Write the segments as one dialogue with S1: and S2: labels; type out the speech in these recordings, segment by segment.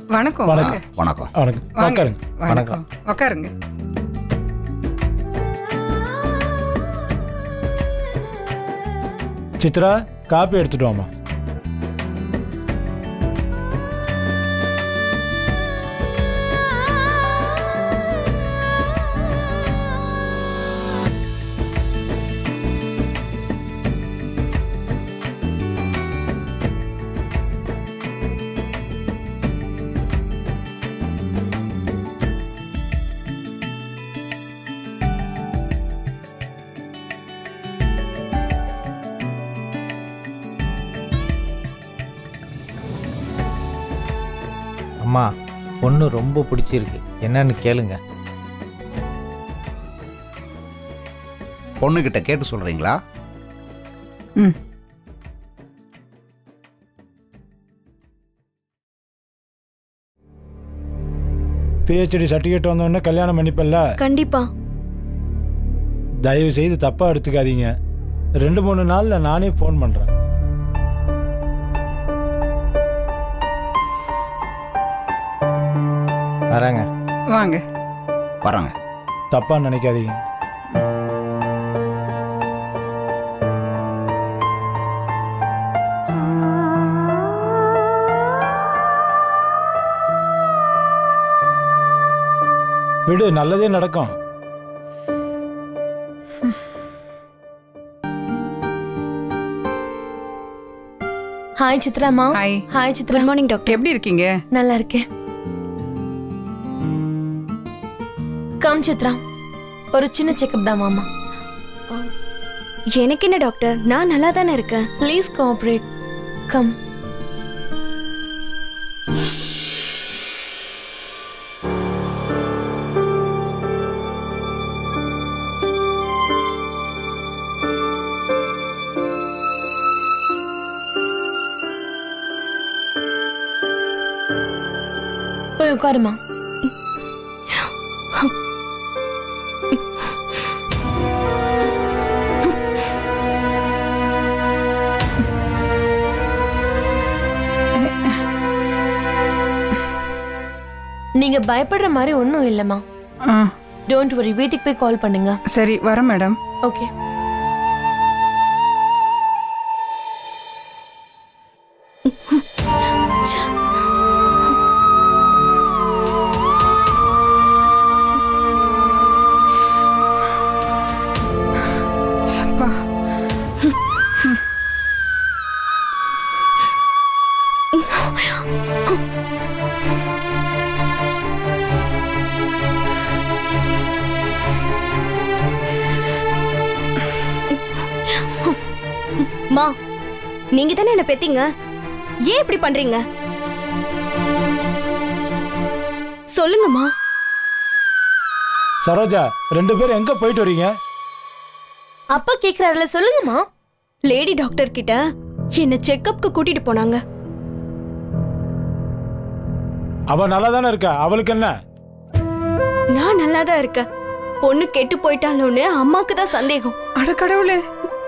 S1: வணக்கம்
S2: வணக்கம்.
S1: வாங்க.
S3: வணக்கம்
S2: வணக்கம்
S1: வாங்க.
S2: உட்காருங்க
S1: வணக்கம் உட்காருங்க
S2: சித்ரா காப்பி எடுத்துட்டு வாமா
S4: அம்மா பொண்ணு ரொம்ப பிடிச்சிருக்கு என்னன்னு கேளுங்க
S3: பொண்ணுகிட்ட கேட்டு சொல்றீங்களா
S1: ம்
S2: பிஹெச்டி சர்டிஃபிகேட் வந்தோடனே கல்யாணம் பண்ணிப்பல்ல
S5: கண்டிப்பா
S2: தயவு செய்து தப்பா எடுத்துக்காதீங்க ரெண்டு மூணு நாள்ல நானே ஃபோன் பண்றேன்
S4: வரேங்க
S1: வாங்க
S3: வராங்க
S2: தப்பா நினைக்காதீங்க விடு நல்லதே நடக்கும்
S6: ஹாய் சித்ராமா
S1: hi
S6: hi Chitra
S5: good morning doctor
S1: எப்படி இருக்கீங்க
S6: நல்லா இருக்கேன் கம் சித்ரா ஒரு சின்ன செக்கப் தான் மாமா
S5: எனக்கு என்ன டாக்டர் நான் நல்லா தானே இருக்கேன்
S6: ப்ளீஸ் கோஆப்ரேட் கம் போய் உட்காருமா நீங்க பயப்படுற மாதிரி ஒன்றும் இல்லைம்மா
S1: ஆ
S6: டோன்ட் வரி வீட்டுக்கு போய் கால் பண்ணுங்க
S1: சரி வரேன் மேடம்
S6: ஓகே
S1: சப்பா
S5: மா நீங்க தானே என்ன பெத்தீங்க ஏன் இப்படி பண்றீங்க சொல்லுங்கம்மா
S2: சரோஜா ரெண்டு பேரும் எங்க போயிட்டு வரீங்க
S6: அப்பா கேக்குறாருல சொல்லுங்கம்மா
S5: லேடி டாக்டர் கிட்ட என்ன செக்கப்க்கு கூட்டிட்டு போனாங்க
S2: அவ நல்லா தானே இருக்கா அவளுக்கு என்ன
S5: நான் நல்லா தான் இருக்கேன் பொண்ணு கெட்டு போயிட்டாலோன்னு அம்மாக்கு தான் சந்தேகம்
S1: அட கடவுளே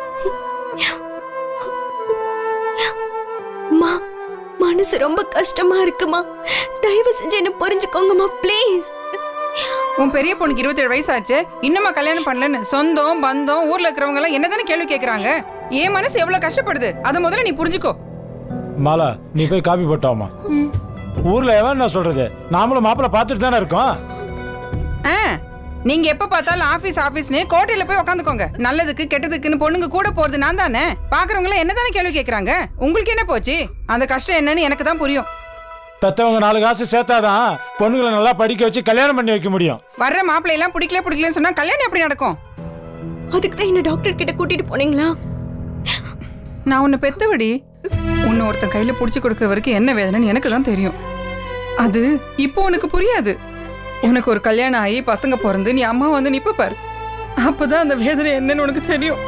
S5: மா மனசு ரொம்ப கஷ்டமா இருக்குமா தயவு செஞ்சு என்ன புரிஞ்சுக்கோங்கம்மா ப்ளீஸ்
S1: உன் பெரிய பொண்ணுக்கு இருபத்தேழு வயசு ஆச்சு இன்னுமா கல்யாணம் பண்ணலன்னு சொந்தம் பந்தம் ஊர்ல இருக்கிறவங்க எல்லாம் என்னதானே கேள்வி கேக்குறாங்க என் மனசு எவ்வளவு கஷ்டப்படுது அதை முதல்ல நீ புரிஞ்சுக்கோ
S2: மாலா நீ போய் காப்பி போட்டாமா ஊர்ல எவன் என்ன சொல்றது நாமளும் மாப்பிள்ள பார்த்துட்டு தானே இருக்கோம்
S1: ஆ நீங்க எப்ப பார்த்தாலும் ஆபீஸ் ஆபீஸ்னு கோட்டையில போய் உட்காந்துக்கோங்க நல்லதுக்கு கெட்டதுக்குன்னு பொண்ணுங்க கூட போறது நான் தானே பாக்குறவங்க எல்லாம் என்னதானே கேள்வி கேக்குறாங்க உங்களுக்கு என்ன போச்சு அந்த கஷ்டம் என்னன்னு எனக்கு தான் புரியும்
S2: பெத்தவங்க நாலு காசு சேர்த்தாதான் பொண்ணுங்களை நல்லா படிக்க வச்சு கல்யாணம் பண்ணி வைக்க முடியும்
S1: வர்ற மாப்பிள்ளை எல்லாம் பிடிக்கல பிடிக்கலன்னு சொன்னா கல்யாணம் எப்படி நடக்கும்
S5: அதுக்கு தான் என்ன டாக்டர் கிட்ட கூட்டிட்டு போனீங்களா
S1: நான் உன்னை பெத்தவடி உன்னை ஒருத்தன் கையில புடிச்சு கொடுக்கற வரைக்கும் என்ன வேதனைன்னு எனக்கு தான் தெரியும் அது இப்போ உனக்கு புரியாது உனக்கு ஒரு கல்யாணம் ஆகி பசங்க பிறந்து நீ அம்மா வந்து நிப்ப பாரு அப்பதான் அந்த வேதனை என்னன்னு உனக்கு தெரியும்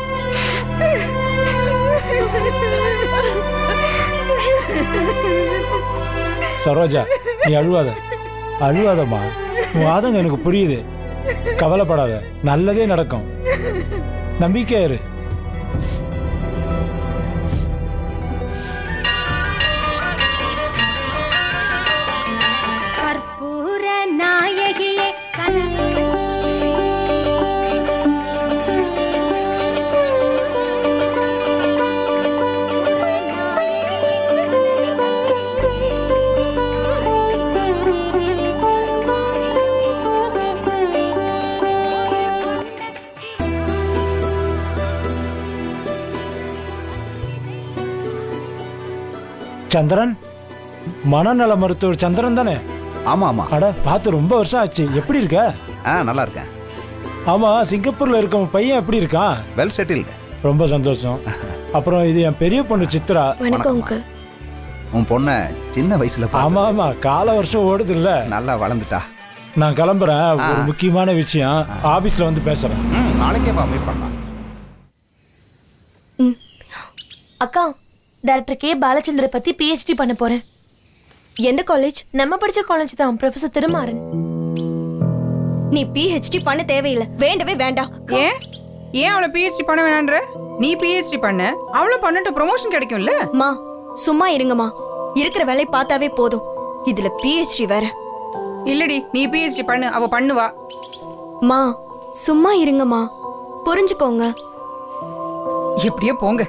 S2: சரோஜா நீ அழுவாத அழுவாதம்மா உன் ஆதங்கம் எனக்கு புரியுது கவலைப்படாத நல்லதே நடக்கும் நம்பிக்கையா இரு சந்திரன் மனநல மருத்துவர் சந்திரன் தானே
S3: ஆமா ஆமா
S2: அட பார்த்து ரொம்ப வருஷம் ஆச்சு எப்படி இருக்க
S3: ஆ நல்லா இருக்கேன்
S2: ஆமா சிங்கப்பூர்ல இருக்க உன் பையன் எப்படி இருக்கான்
S3: வெல் செட்டில்டு
S2: ரொம்ப சந்தோஷம் அப்புறம் இது என் பெரிய பொண்ணு சித்ரா
S5: வணக்கம் அங்கிள்
S3: உன் பொண்ணை சின்ன வயசுல பார்த்தது.
S2: ஆமா ஆமா கால வருஷம் ஓடுது இல்ல
S3: நல்லா வளர்ந்துட்டா
S2: நான் கிளம்புறேன் ஒரு முக்கியமான விஷயம் ஆபீஸ்ல வந்து பேசுறேன்
S3: ம் நாளைக்கே வா மீட் பண்ணலாம்
S6: அக்கா டைரக்டர் கே பாலச்சந்திர பத்தி பிஹெச்டி பண்ண போறேன்
S5: எந்த காலேஜ்
S6: நம்ம படிச்ச காலேஜ் தான் ப்ரொஃபசர் திருமாறன்
S5: நீ பிஹெச்டி பண்ண தேவையில்லை வேண்டவே வேண்டாம்
S1: ஏன் ஏன் அவளை பிஹெச்டி பண்ண வேணான்ற நீ பிஹெச்டி பண்ண அவளை பண்ணிட்டு ப்ரொமோஷன் கிடைக்கும்ல
S5: மா சும்மா இருங்கம்மா இருக்கிற வேலையை பார்த்தாவே போதும் இதுல பிஹெச்டி வேற
S1: இல்லடி நீ பிஹெச்டி பண்ணு அவ பண்ணுவா
S5: மா சும்மா இருங்கம்மா புரிஞ்சுக்கோங்க
S1: எப்படியோ போங்க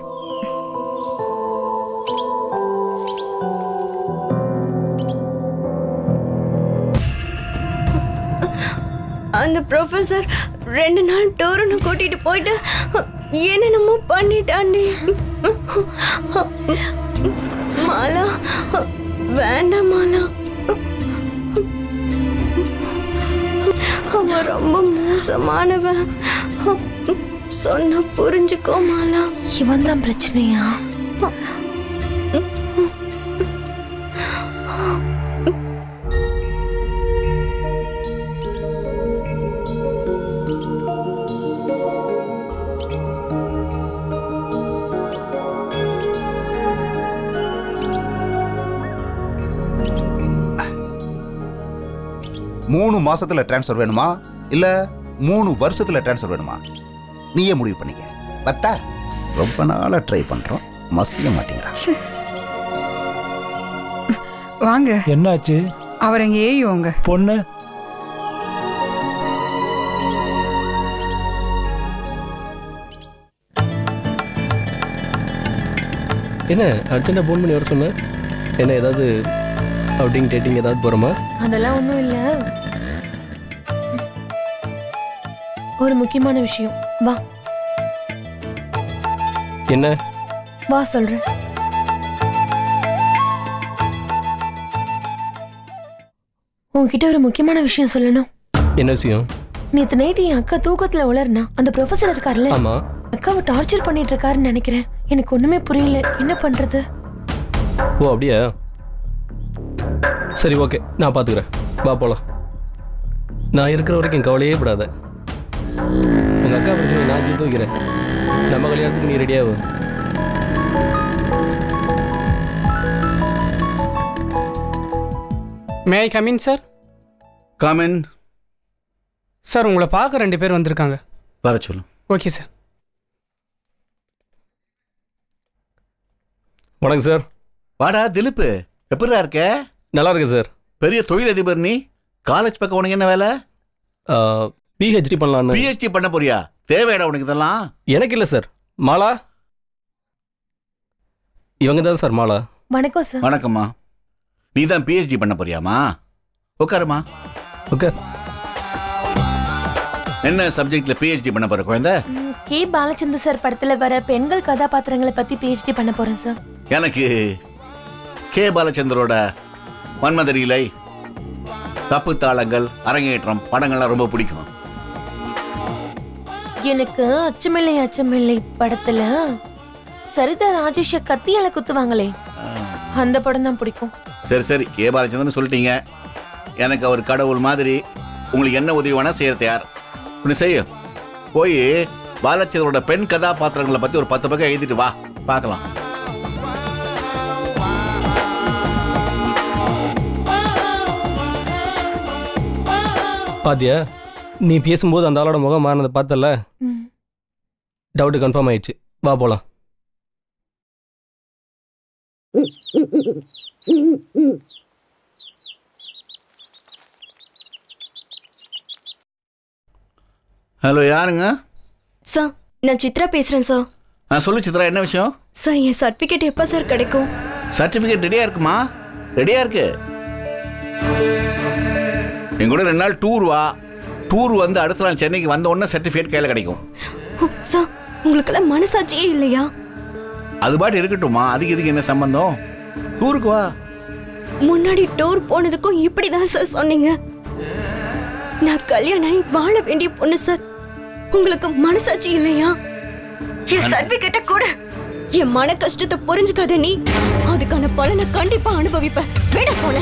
S5: அந்த ப்ரொஃபசர் ரெண்டு நாள் டூர்னு கூட்டிட்டு போயிட்டு என்னென்னமோ பண்ணிட்டாண்டி மாலா வேண்டாம் மாலா அவன் ரொம்ப மோசமானவன் சொன்ன புரிஞ்சுக்கோ மாலா
S6: இவன் தான் பிரச்சனையா
S3: மூணு மாசத்துல ட்ரான்ஸ்ஃபர் வேணுமா இல்ல மூணு வருஷத்துல ட்ரான்ஸ்ஃபர் வேணுமா நீயே முடிவு பண்ணிக்க பட்டா ரொம்ப நாளா ட்ரை பண்றோம் மசிய மாட்டேங்கிறான்
S1: வாங்க
S2: என்னாச்சு
S1: அவர் எங்க ஏயுவோங்க
S2: பொண்ணு
S7: என்ன அர்ஜென்ட்டாக ஃபோன் பண்ணி வர சொன்னேன் என்ன ஏதாவது அவுட்டிங் டேட்டிங் ஏதாவது போகிறோமா
S6: அதெல்லாம் ஒன்றும் இல்லை ஒரு முக்கியமான விஷயம் வா
S7: என்ன
S6: வா சொல்றேன் உன்கிட்ட ஒரு முக்கியமான விஷயம் சொல்லணும்
S7: என்ன விஷயம்
S6: நேத்து நைட்டு என் அக்கா தூக்கத்துல உளர்னா அந்த ப்ரொஃபசர் இருக்கார்ல
S7: ஆமாம்
S6: அக்காவை டார்ச்சர் பண்ணிட்டு இருக்காருன்னு நினைக்கிறேன் எனக்கு ஒண்ணுமே புரியல என்ன பண்றது
S7: ஓ அப்படியா சரி ஓகே நான் பார்த்துக்கிறேன் வா போகலாம் நான் இருக்கிற வரைக்கும் கவலையே படாத உங்கள் அக்கா பிரச்சனை நான் தீர்த்து வைக்கிறேன் நம்ம கல்யாணத்துக்கு நீ ரெடியாகு
S8: may I come in sir
S9: come in
S8: sir உங்களை பார்க்க ரெண்டு பேர் வந்திருக்காங்க
S9: வர சொல்லு
S8: ஓகே சார்
S7: வணக்கம் சார்
S9: வாடா திலுப்பு எப்படிடா இருக்க
S7: நல்லா இருக்கு சார்
S9: பெரிய தொழிலதிபர் நீ காலேஜ் பக்கம் உனக்கு என்ன வேலை
S7: பிஹெச்டி பண்ணலான்னு
S9: பிஹெச்டி பண்ண போறியா தேவையாடா உனக்கு இதெல்லாம்
S7: எனக்கு இல்லை சார் மாலா இவங்க தான் சார் மாலா
S6: வணக்கம் சார்
S9: வணக்கம்மா நீ தான் பிஹெச்டி பண்ண போறியாமா உட்காருமா
S7: ஓகே
S9: என்ன சப்ஜெக்ட்ல பிஹெச்டி பண்ண போற குழந்தை
S6: ம், கே பாலச்சந்தர் சார் படத்துல வர பெண்கள் கதாபாத்திரங்களை பத்தி பிஹெச்டி பண்ண போறேன் சார்
S9: எனக்கு கே பாலச்சந்தரோட மன்மதரியிலை தப்பு தாளங்கள் அரங்கேற்றம் படங்கள்லாம் ரொம்ப பிடிக்கும்
S6: எனக்கு அச்சமில்லை அச்சமில்லை படத்துல சரிதா ராஜேஷ கத்தியால குத்துவாங்களே அந்த படம் தான் பிடிக்கும்
S9: சரி சரி கே பாலச்சந்திரன் சொல்லிட்டீங்க எனக்கு அவர் கடவுள் மாதிரி உங்களுக்கு என்ன உதவி வேணா செய்ய தயார் ஒன்று செய்ய போய் பாலச்சந்திரோட பெண் கதாபாத்திரங்களை பற்றி ஒரு பத்து பக்கம் எழுதிட்டு வா பார்க்கலாம்
S7: பாத்தியா நீ பேசும்போது அந்த ஆளோட முகம் மாறினதை பார்த்தல
S6: ம்.
S7: டவுட் கன்ஃபார்ம் ஆயிடுச்சு வா போலாம்
S9: ஹலோ யாருங்க
S5: சார் நான் சித்ரா பேசுறேன் சார்
S9: ஆ சொல்லு சித்ரா என்ன விஷயம்
S5: சார் என் சர்டிபிகேட் எப்போ சார் கிடைக்கும்
S9: சர்டிஃபிகேட் ரெடியாக இருக்குமா ரெடியாக இருக்கு என் கூட ரெண்டு நாள் டூர் வா டூர் வந்து அடுத்த நாள் சென்னைக்கு வந்த உடனே சர்டிஃபிகேட் கையில் கிடைக்கும்
S5: ஓ, சார் உங்களுக்கெல்லாம் மனசாட்சியே இல்லையா
S9: அது பாட்டு இருக்கட்டுமா அதுக்கு இதுக்கு என்ன சம்பந்தம் டூருக்கு வா
S5: முன்னாடி டூர் போனதுக்கும் இப்படிதான் சார் சொன்னீங்க நான் கல்யாணம் ஆகி வாழ வேண்டிய பொண்ணு சார் உங்களுக்கு மனசாட்சி இல்லையா என் சர்டிபிகேட்ட கூட என் மன கஷ்டத்தை புரிஞ்சுக்காத நீ அதுக்கான பலனை கண்டிப்பா அனுபவிப்ப விட போன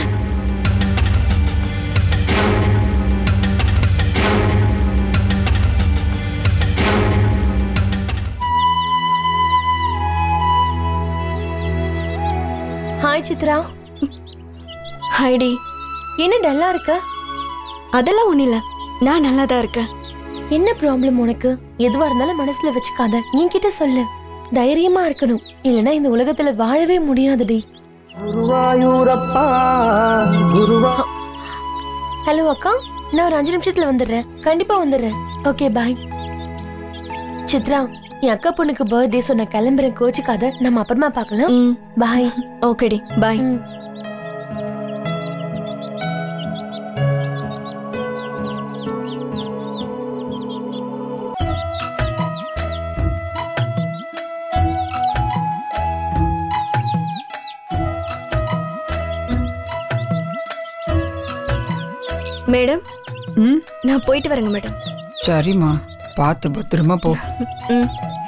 S6: ஹாய் சித்ரா
S5: ஹைடி
S6: என்ன டல்லா இருக்க
S5: அதெல்லாம் ஒண்ணு இல்ல நான் நல்லா தான் இருக்கேன்
S6: என்ன ப்ராப்ளம் உனக்கு எதுவா இருந்தாலும் மனசுல வச்சுக்காத என்கிட்ட சொல்லு தைரியமா இருக்கணும் இல்லனா இந்த உலகத்துல வாழவே முடியாதுடி ஹலோ அக்கா நான் ஒரு அஞ்சு நிமிஷத்துல வந்துடுறேன் கண்டிப்பா வந்துடுறேன் ஓகே பாய் சித்ரா என் அக்கா பொண்ணுக்கு பர்த்டே சொன்ன கிளம்புறேன் கோச்சிக்காத நம்ம அப்புறமா பார்க்கலாம்
S5: ம்
S6: பாய்
S5: ஓகேடி பாய்
S6: ம்.
S5: மேடம்
S1: ம்
S5: நான் போயிட்டு வரேங்க மேடம்
S1: சரிம்மா பார்த்து பத்திரமா போ
S5: ம்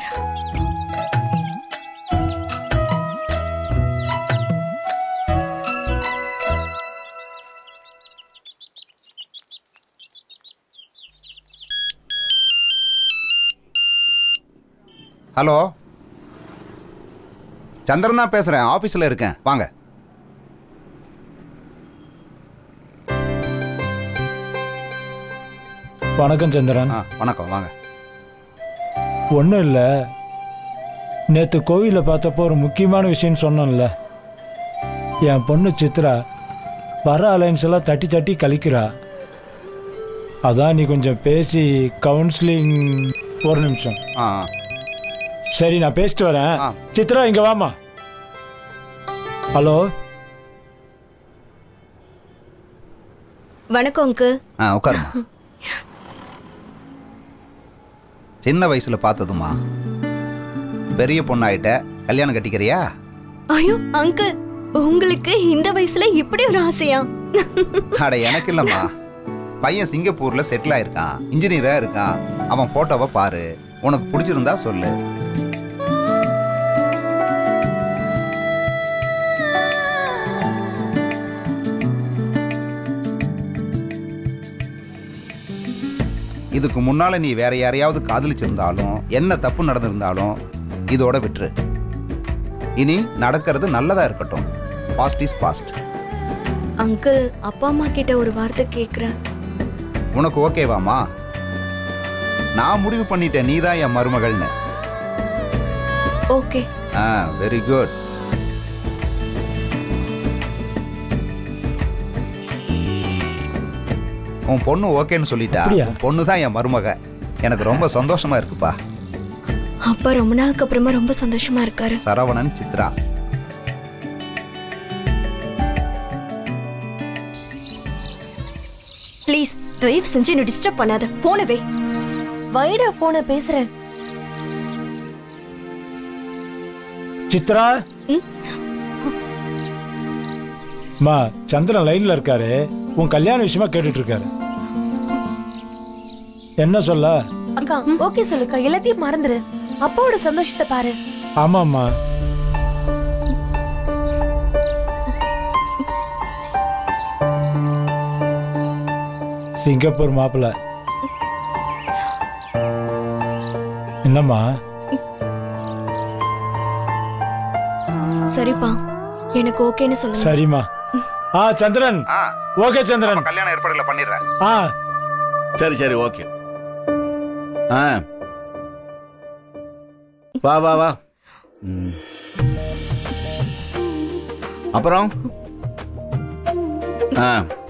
S3: ஹலோ சந்திரன் தான் பேசுகிறேன் ஆஃபீஸில் இருக்கேன் வாங்க
S2: வணக்கம் சந்திரன்
S3: ஆ வணக்கம் வாங்க
S2: ஒன்றும் இல்லை நேற்று கோவிலில் பார்த்தப்போ ஒரு முக்கியமான விஷயம் சொன்னேன்ல என் பொண்ணு சித்ரா வர அலைன்ஸ் எல்லாம் தட்டி தட்டி கழிக்கிறா அதான் நீ கொஞ்சம் பேசி கவுன்சிலிங் ஒரு நிமிஷம்
S3: ஆ
S2: சரி நான் பேசிட்டு வரேன்
S3: ஆ.
S2: சித்ரா இங்கே வாமா ஹலோ
S5: வணக்கம் அங்கிள்
S3: ஆ உட்காருமா சின்ன வயசுல பார்த்ததுமா பெரிய பொண்ணாயிட்ட கல்யாணம் கட்டிக்கிறியா
S5: ஐயோ அங்கிள் உங்களுக்கு இந்த வயசுல இப்படி ஒரு ஆசையா
S3: அட எனக்கு இல்லம்மா பையன் சிங்கப்பூர்ல செட்டில் ஆயிருக்கான் இன்ஜினியரா இருக்கான் அவன் போட்டோவை பாரு உனக்கு பிடிச்சிருந்தா சொல்லு இதுக்கு முன்னால நீ வேற யாரையாவது காதலிச்சிருந்தாலும் என்ன தப்பு நடந்திருந்தாலும் இதோட விட்டுரு இனி நடக்கிறது நல்லதா இருக்கட்டும் பாஸ்ட் இஸ் பாஸ்ட்
S5: அங்கிள் அப்பா அம்மா கிட்ட ஒரு வார்த்தை கேக்குறேன்
S3: உனக்கு ஓகேவாமா நான் முடிவு பண்ணிட்டேன் நீ தான் என் மருமகள்னு
S5: ஓகே
S3: ஆ வெரி குட் உன் பொண்ணு ஓகேன்னு சொல்லிட்டா
S2: அப்படியா?
S3: உன் பொண்ணு தான் என் மருமக எனக்கு ரொம்ப சந்தோஷமா இருக்குப்பா
S5: அப்பா ரொம்ப நாளுக்கு அப்புறமா ரொம்ப சந்தோஷமா இருக்காரு
S3: சரவணன் சித்ரா
S5: ப்ளீஸ் தயவு செஞ்சு என்ன டிஸ்டர்ப் பண்ணாத போனவே
S6: வைடா போனை பேசுறேன்
S2: சித்ரா
S5: ம்?
S2: மா சந்திரன் லைன்ல இருக்காரு உன் கல்யாண விஷயமா கேட்டுட்டு இருக்காரு என்ன சொல்ல
S6: அக்கா ஓகே சொல்லுக்கா எல்லாத்தையும் மறந்துரு அப்பாவோட சந்தோஷத்தை பாரு
S2: ஆமாம்மா சிங்கப்பூர் மாப்பிள்ள என்னம்மா
S5: சரிப்பா எனக்கு ஓகேன்னு சொல்லுங்க
S2: சரிம்மா ஆ சந்திரன் ஓகே சந்திரன்
S3: கல்யாண ஏற்பாடுகளை பண்ணிடுறேன்
S2: ஆ
S9: சரி சரி ஓகே ஆ வா வா வா ம். அப்புறம் ஆ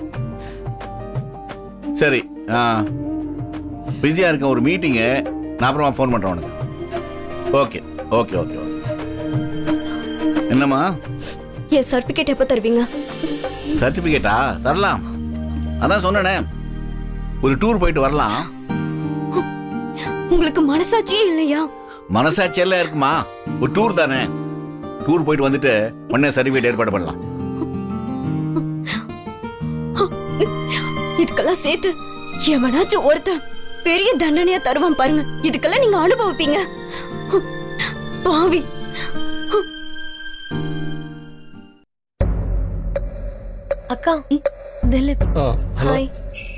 S9: சரி ஆ பிஸியாக இருக்கேன் ஒரு மீட்டிங்கு நான் அப்புறமா ஃபோன் பண்ணுறேன் உனக்கு ஓகே ஓகே ஓகே ஓகே என்னம்மா
S5: என் சர்டிபிகேட் எப்போ தருவீங்க
S9: சர்டிஃபிகேட்டா தரலாம் அதான் சொன்னேனே ஒரு டூர் போயிட்டு வரலாம்
S5: உங்களுக்கு மனசாட்சியே இல்லையா
S9: மனசாட்சி எல்லாம் இருக்குமா ஒரு டூர் தானே டூர் போயிட்டு வந்துட்டு உடனே சர்டிஃபிகேட் ஏற்பாடு பண்ணலாம்
S5: இதுக்கெல்லாம் சேர்த்து எவனாச்சும் ஒருத்தன் பெரிய தண்டனையா தருவான் பாருங்க இதுக்கெல்லாம் நீங்க அனுபவிப்பீங்க பாவி
S6: அக்கா
S5: திலீப்
S7: ஆ ஹலோ
S5: ஹாய்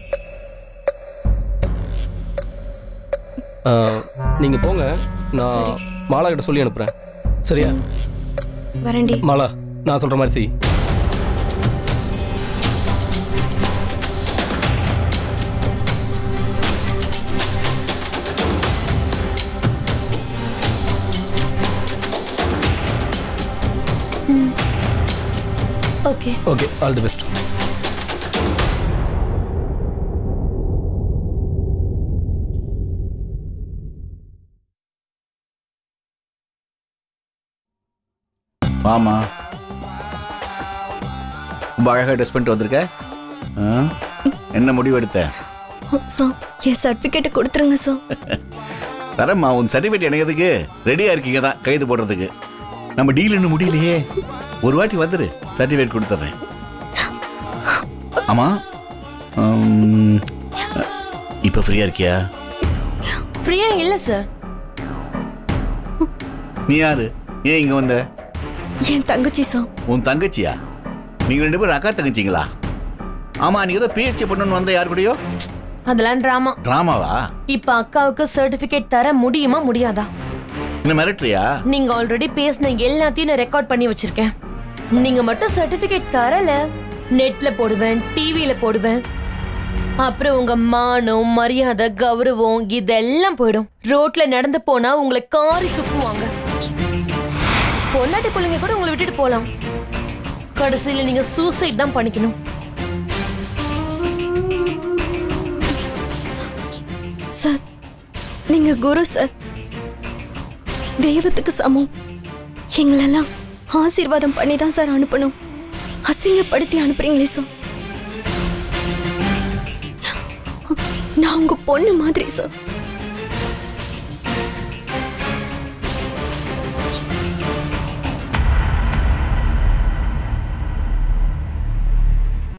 S7: நீங்கள் போங்க நான் மாலா கிட்ட சொல்லி அனுப்புகிறேன் சரியா
S5: வரண்டி
S7: மாலா நான் சொல்கிற மாதிரி செய்
S6: okay
S7: okay all the best
S9: வாமா ரொம்ப அழகாக ட்ரெஸ் பண்ணிட்டு வந்திருக்க ஆ? என்ன முடிவு எடுத்த
S5: சார் என் சர்டிபிகேட்டை கொடுத்துருங்க சார்
S9: தரம்மா உன் சர்டிஃபிகேட் இணையதுக்கு ரெடியாக இருக்கீங்க தான் கைது போடுறதுக்கு நம்ம டீல் இன்னும் முடியலையே ஒரு வாட்டி வந்துரு சர்டிஃபிகேட் கொடுத்துட்றேன் ஆமாம் இப்போ ஃப்ரீயாக இருக்கியா
S6: ஃப்ரீயா இல்ல சார்
S9: நீ யாரு ஏன் இங்கே வந்த
S5: என் தங்கச்சி சார்
S9: உன் தங்கச்சியா நீங்கள் ரெண்டு பேரும் அக்கா தங்கச்சிங்களா ஆமாம் நீ ஏதோ பிஹெச்டி பண்ணணும்னு வந்த யார் கூடயோ
S6: அதெல்லாம் டிராமா
S9: ட்ராமாவா
S6: இப்ப அக்காவுக்கு சர்டிபிகேட் தர முடியுமா முடியாதா
S9: இன்னும் மிரட்டுறியா
S6: நீங்க ஆல்ரெடி பேசின எல்லாத்தையும் நான் ரெக்கார்ட் பண்ணி வச்சிருக்கேன் நீங்க மட்டும் சர்டிபிகேட் தரல நெட்ல போடுவேன் டிவில போடுவேன் அப்புறம் உங்க மானம் மரியாதை கௌரவம் இதெல்லாம் போயிடும் ரோட்ல நடந்து போனா உங்களை காரி துப்புவாங்க பொன்னாட்டி பிள்ளைங்க கூட உங்களை விட்டுட்டு போலாம் கடைசியில நீங்க சூசைட் தான் பண்ணிக்கணும்
S5: சார் நீங்க குரு சார் தெய்வத்துக்கு சமம் எங்களெல்லாம் ஆசீர்வாதம் பண்ணி தான் சார் அனுப்பணும் அசிங்கப்படுத்தி அனுப்புறீங்களே சார் நான் உங்க பொண்ணு மாதிரி சார்